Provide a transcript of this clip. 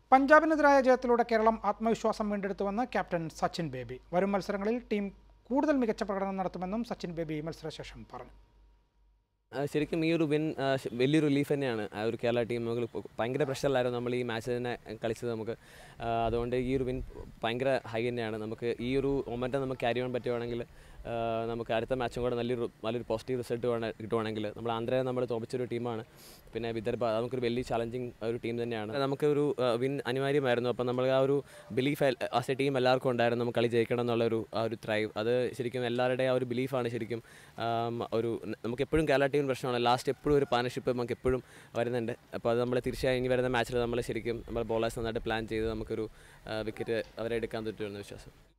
പഞ്ചാബിനെതിരായ ജയത്തിലൂടെ കേരളം ആത്മവിശ്വാസം വീണ്ടെടുത്തുവെന്ന് captain Sachin baby വരും മത്സരങ്ങളിൽ ടീം കൂടുതൽ മികച്ച പ്രകടനം നടത്തുമെന്നും സച്ചിൻ ബേബി മത്സരശേഷം പറഞ്ഞു ആ, ശരിക്കും ഈ ഒരു വിൻ ആ, ശ- വലിയൊരു റിലീഫ് തന്നെയാണ് ആ ഒരു കേരള ടീം നമുക്ക് ഇപ്പൊ ഭയങ്കര പ്രഷറിലായിരുന്നു നമ്മൾ ഈ മാച്ച് തന്നെ കളിച്ചത് നമുക്ക് ആ, അതുകൊണ്ട് ഈ ഒരു വിൻ ഭയങ്കര ഹൈ തന്നെയാണ് നമുക്ക് ഈ ഒരു മൊമെൻറ്റം നമുക്ക് ക്യാരി ചെയ്യാൻ പറ്റുവാണെങ്കിൽ ആ, നമുക്ക് അടുത്ത മാച്ചും കൂടെ നല്ലൊരു നല്ലൊരു പോസിറ്റീവ് റിസൾട്ട് വേണ കിട്ടുവാണെങ്കിൽ നമ്മൾ ആന്ധ്രയെ നമ്മൾ തോപ്പിച്ചൊരു ടീമാണ് പിന്നെ വിദർഭ അത് നമുക്കൊരു വലിയ ചലഞ്ചിങ് ഒരു ടീം തന്നെയാണ് നമുക്കൊരു വിൻ അനിവാര്യമായിരുന്നു അപ്പോൾ നമ്മൾ ആ ഒരു ബിലീഫ് ആസ് എ ടീം എല്ലാവർക്കും ഉണ്ടായിരുന്നു നമുക്ക് കളി ജയിക്കണം എന്നുള്ളൊരു ആ ഒരു ത്രൈവ് അത് ശരിക്കും എല്ലാവരുടെയും ആ ഒരു ബിലീഫാണ് ശരിക്കും ആം, ഒരു നമുക്ക് എപ്പോഴും കേരള ടീമിന് പ്രശ്നമാണ് ലാസ്റ്റ് എപ്പോഴും ഒരു പാർട്ണർഷിപ്പ് നമുക്ക് എപ്പോഴും വരുന്നുണ്ട് അപ്പോൾ അത് നമ്മൾ തീർച്ചയായും ഇനി വരുന്ന മാച്ചിൽ നമ്മൾ ശരിക്കും നമ്മൾ ബോളേഴ്സ് നന്നായിട്ട് പ്ലാൻ ചെയ്ത് നമുക്കൊരു വിക്കറ്റ് അവരെ എടുക്കാൻ പറ്റുമെന്ന് വിശ്വാസം